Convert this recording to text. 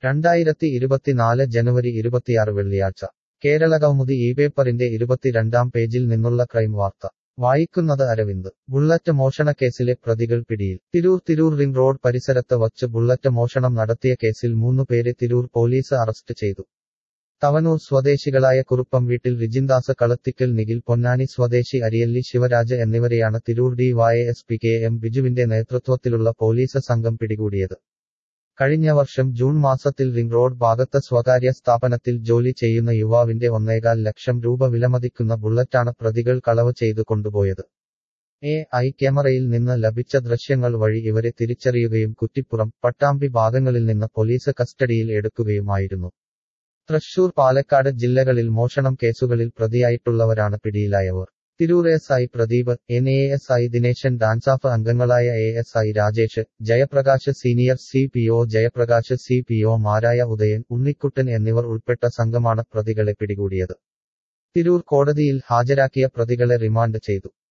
രണ്ടായിരത്തി ഇരുപത്തിനാല് ജനുവരി ഇരുപത്തിയാറ് വെള്ളിയാഴ്ച കേരളകൗമുദി ഈ പേപ്പറിന്റെ ഇരുപത്തിരണ്ടാം പേജിൽ നിന്നുള്ള ക്രൈം വാർത്ത വായിക്കുന്നത് അരവിന്ദ് ബുള്ളറ്റ് മോഷണക്കേസിലെ പ്രതികൾ പിടിയിൽ തിരൂർ തിരൂർ റിംഗ് റോഡ് പരിസരത്ത് വച്ച് ബുള്ളറ്റ് മോഷണം നടത്തിയ കേസിൽ മൂന്നു പേരെ തിരൂർ പോലീസ് അറസ്റ്റ് ചെയ്തു തവനൂർ സ്വദേശികളായ കുറുപ്പം വീട്ടിൽ റിജിൻദാസ് കളത്തിക്കൽ നിഖിൽ പൊന്നാനി സ്വദേശി അരിയല്ലി ശിവരാജ് എന്നിവരെയാണ് Tirur D Y S P K M ബിജുവിന്റെ നേതൃത്വത്തിലുള്ള പോലീസ് സംഘം പിടികൂടിയത് കഴിഞ്ഞ വർഷം ജൂൺ മാസത്തിൽ റിംഗ് റോഡ് ഭാഗത്ത് സ്വകാര്യ സ്ഥാപനത്തിൽ ജോലി ചെയ്യുന്ന യുവാവിന്റെ ഒന്നേകാൽ ലക്ഷം രൂപ വിലമതിക്കുന്ന ബുള്ളറ്റാണ് പ്രതികൾ കളവ് ചെയ്തു കൊണ്ടുപോയത് എ ഐ ക്യാമറയിൽ നിന്ന് ലഭിച്ച ദൃശ്യങ്ങൾ വഴി ഇവരെ തിരിച്ചറിയുകയും കുറ്റിപ്പുറം പട്ടാമ്പി ഭാഗങ്ങളിൽ നിന്ന് പോലീസ് കസ്റ്റഡിയിൽ എടുക്കുകയുമായിരുന്നു തൃശൂർ പാലക്കാട് ജില്ലകളിൽ മോഷണം കേസുകളിൽ പ്രതിയായിട്ടുള്ളവരാണ് പിടിയിലായവർ Tirur S I Pradeep N A S I Dineshan DANSAF അംഗങ്ങളായ A S I Rajesh Jayaprakash senior C P O Jayaprakash C P O മാരായ ഉദയൻ ഉണ്ണിക്കുട്ടൻ എന്നിവർ ഉൾപ്പെട്ട സംഘമാണ് പ്രതികളെ പിടികൂടിയത് തിരൂർ കോടതിയിൽ ഹാജരാക്കിയ പ്രതികളെ റിമാൻഡ് ചെയ്തു